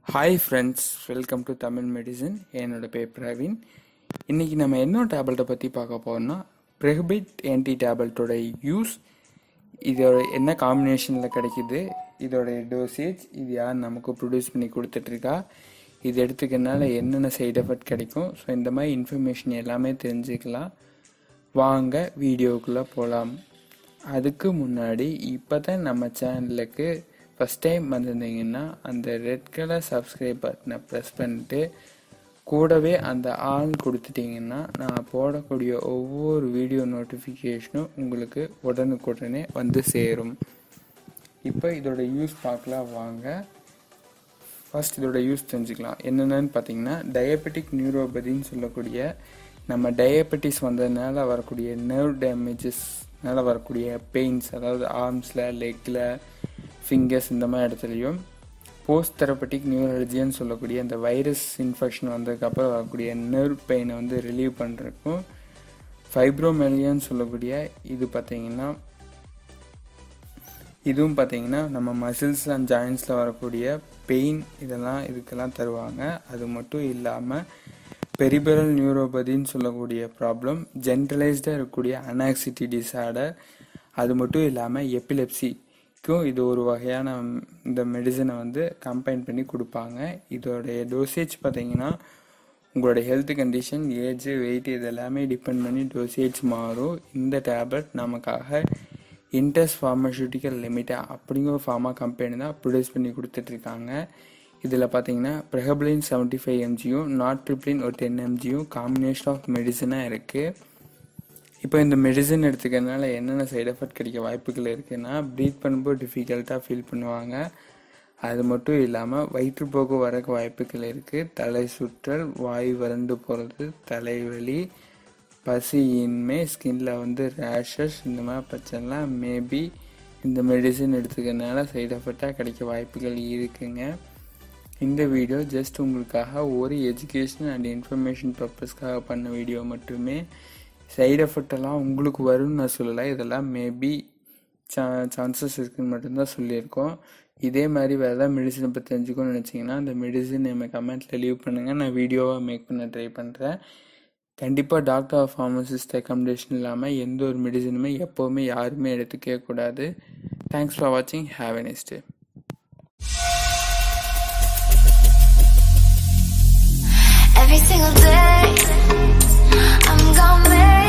hi friends welcome to Tamil medicine என்னோட பேர் பிரவீன் இன்னைக்கு நம்ம என்ன டேப்லெட்டை பற்றி பார்க்க போறோம்னா ப்ரெஹபிட் ஆன்டி டேப்லெட்டோட யூஸ் இதோட என்ன காம்பினேஷனில் கிடைக்குது இதோட டோசேஜ் இது யார் நமக்கு ப்ரொடியூஸ் பண்ணி கொடுத்துட்ருக்கா இது எடுத்துக்கிறதுனால என்னென்ன சைடு எஃபெக்ட் கிடைக்கும் ஸோ இந்த மாதிரி இன்ஃபர்மேஷன் எல்லாமே தெரிஞ்சுக்கலாம் வாங்க வீடியோக்குள்ளே போகலாம் அதுக்கு முன்னாடி இப்போ தான் நம்ம சேனலுக்கு ஃபஸ்ட் டைம் வந்திருந்தீங்கன்னா அந்த ரெட் கலர் சப்ஸ்கிரைப் பட்டனை ப்ரெஸ் பண்ணிட்டு கூடவே அந்த ஆல் கொடுத்துட்டிங்கன்னா நான் போடக்கூடிய ஒவ்வொரு வீடியோ நோட்டிஃபிகேஷனும் உங்களுக்கு உடனுக்குடனே வந்து சேரும் இப்போ இதோட யூஸ் பார்க்கலாம் வாங்க ஃபர்ஸ்ட் இதோட யூஸ் தெரிஞ்சுக்கலாம் என்னென்னு பார்த்தீங்கன்னா டயபெட்டிக் நியூரோபதின்னு சொல்லக்கூடிய நம்ம டயபெட்டிஸ் வந்ததுனால வரக்கூடிய நர்வ் டேமேஜஸ்னால வரக்கூடிய பெயின்ஸ் அதாவது ஆர்ம்ஸில் லெக்கில் ஃபிங்கர்ஸ் இந்த மாதிரி இடத்துலையும் போஸ்ட் தெரப்பட்டிக் நியூரலஜின்னு சொல்லக்கூடிய அந்த வைரஸ் இன்ஃபெக்ஷன் வந்ததுக்கப்புறம் வரக்கூடிய நர்வ் பெயினை வந்து ரிலீவ் பண்ணுறதுக்கும் ஃபைப்ரோமெலியான்னு சொல்லக்கூடிய இது பார்த்தீங்கன்னா இதுவும் பார்த்தீங்கன்னா நம்ம மசில்ஸ் அண்ட் ஜாயின்ஸில் வரக்கூடிய பெயின் இதெல்லாம் இதுக்கெல்லாம் தருவாங்க அது மட்டும் இல்லாமல் பெரிபரல் நியூரோபதின்னு சொல்லக்கூடிய ப்ராப்ளம் ஜென்ரலைஸ்டாக இருக்கக்கூடிய அனாக்சிட்டி டிசார்டர் அது மட்டும் இல்லாமல் எப்பிலெப்சிக்கும் இது ஒரு வகையான இந்த மெடிசனை வந்து கம்பைன் பண்ணி கொடுப்பாங்க இதோடைய டோசேஜ் பார்த்தீங்கன்னா உங்களோட ஹெல்த் கண்டிஷன் ஏஜ் வெயிட் இது எல்லாமே டிபெண்ட் பண்ணி டோசேஜ் மாறும் இந்த டேப்லெட் நமக்காக இன்டஸ் ஃபார்மசூட்டிக்கல் லிமிட்டா அப்படிங்கிற ஃபார்மா கம்பெனி தான் ப்ரொடியூஸ் பண்ணி கொடுத்துட்ருக்காங்க இதில் பார்த்தீங்கன்னா ப்ரெஹப்ளின் செவன்ட்டி ஃபைவ் எம்ஜியும் நாட் ட்ரிப்ளின் ஒரு டென் எம்ஜியும் காம்பினேஷன் ஆஃப் மெடிசனாக இருக்குது இப்போ இந்த மெடிசன் எடுத்துக்கிறதுனால என்னென்ன சைடு எஃபெக்ட் கிடைக்க வாய்ப்புகள் இருக்குன்னா ப்ரீத் பண்ணும்போது டிஃபிகல்ட்டாக ஃபீல் பண்ணுவாங்க அது மட்டும் இல்லாமல் வயிற்றுப்போக்கு வரக்கு வாய்ப்புகள் இருக்குது தலை சுற்றல் வாய் வறண்டு போகிறது தலைவலி பசியின்மை ஸ்கின்ல வந்து ரேஷஸ் இந்த மாதிரி பிரச்சனைலாம் மேபி இந்த மெடிசன் எடுத்துக்கிறதுனால சைடு எஃபெக்டாக கிடைக்க வாய்ப்புகள் இருக்குங்க இந்த வீடியோ ஜஸ்ட் உங்களுக்காக ஒரு எஜுகேஷன் அண்ட் இன்ஃபர்மேஷன் பர்பஸ்க்காக பண்ண வீடியோ மட்டுமே சைடு எஃபெக்டெல்லாம் உங்களுக்கு வரும்னு நான் சொல்லலை இதெல்லாம் மேபி சா சான்சஸ் இருக்குன்னு மட்டும்தான் சொல்லியிருக்கோம் இதே மாதிரி வேறு ஏதாவது மெடிசனை பற்றி தெரிஞ்சுக்கணும்னு நினச்சிங்கன்னா அந்த மெடிசன் நம்ம கமெண்ட்டில் லீவ் பண்ணுங்கள் நான் வீடியோவாக மேக் பண்ண ட்ரை பண்ணுறேன் கண்டிப்பாக டாக்டர் ஆஃப் ஃபார்மசிஸ்ட் ரெக்கமெண்டேஷன் இல்லாமல் எந்த ஒரு மெடிசனுமே எப்போவுமே யாருமே எடுத்துக்கவே கூடாது தேங்க்ஸ் ஃபார் வாட்சிங் have a nice day Every single day, I'm gonna make